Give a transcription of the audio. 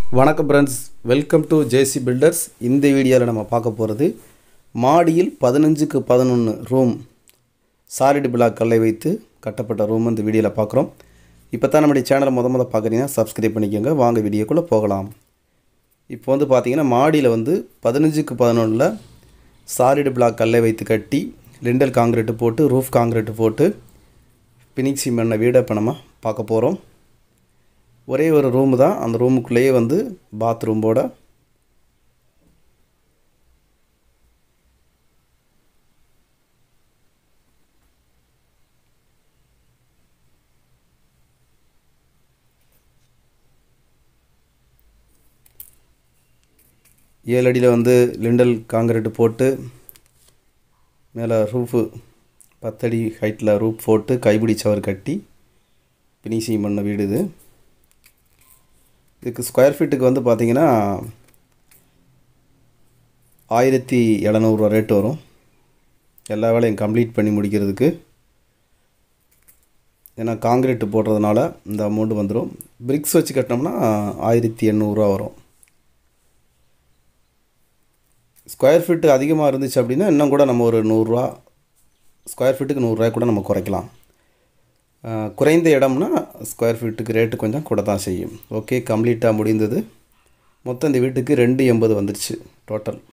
வணக்கம் friends welcome to JC builders இந்த வீடியோவில் நம்ம பார்க்க போகிறது மாடியில் பதினஞ்சுக்கு பதினொன்று ரூம் சாலிட் பிளாக் கல்லை வைத்து கட்டப்பட்ட ரூம் இந்த வீடியோவில் பார்க்குறோம் இப்போ தான் நம்முடைய சேனலை முத முத பார்க்குறீங்கன்னா சப்ஸ்கிரைப் பண்ணிக்கோங்க வாங்க வீடியோக்குள்ளே போகலாம் இப்போ வந்து பார்த்தீங்கன்னா மாடியில் வந்து பதினஞ்சுக்கு பதினொன்றில் சாலிட் பிளாக் கல்லை வைத்து கட்டி லிண்டல் காங்கிரீட்டு போட்டு ரூஃப் காங்கிரீட்டு போட்டு பினிக்ஸி பண்ண வீடை இப்போ நம்ம பார்க்க போகிறோம் ஒரே ஒரு ரூமு தான் அந்த ரூமுக்குள்ளேயே வந்து பாத்ரூம்போட ஏழு அடியில் வந்து லிண்டல் காங்கிரீட்டு போட்டு மேலே ரூஃபு பத்தடி ஹைட்டில் ரூப் போட்டு கைப்பிடி சவர் கட்டி ஃபினிஷிங் பண்ண வீடு இது இதுக்கு ஸ்கொயர் ஃபீட்டுக்கு வந்து பார்த்தீங்கன்னா ஆயிரத்தி எழுநூறுவா ரேட் வரும் எல்லா வேலையும் கம்ப்ளீட் பண்ணி முடிக்கிறதுக்கு ஏன்னா காங்கிரீட் போடுறதுனால இந்த அமௌண்ட் வந்துடும் பிரிக்ஸ் வச்சு கட்டினோம்னா ஆயிரத்தி எண்ணூறுரூவா வரும் ஸ்கொயர் ஃபீட்டு அதிகமாக இருந்துச்சு அப்படின்னா இன்னும் கூட நம்ம ஒரு நூறுரூவா ஸ்கொயர் ஃபீட்டுக்கு நூறுரூவா கூட நம்ம குறைக்கலாம் குறைந்த இடம்னா ஸ்கொயர் ஃபீட்டுக்கு ரேட்டு கொஞ்சம் கூட தான் செய்யும் ஓகே கம்ப்ளீட்டாக முடிந்தது மொத்தம் இந்த வீட்டுக்கு ரெண்டு எண்பது வந்துருச்சு டோட்டல்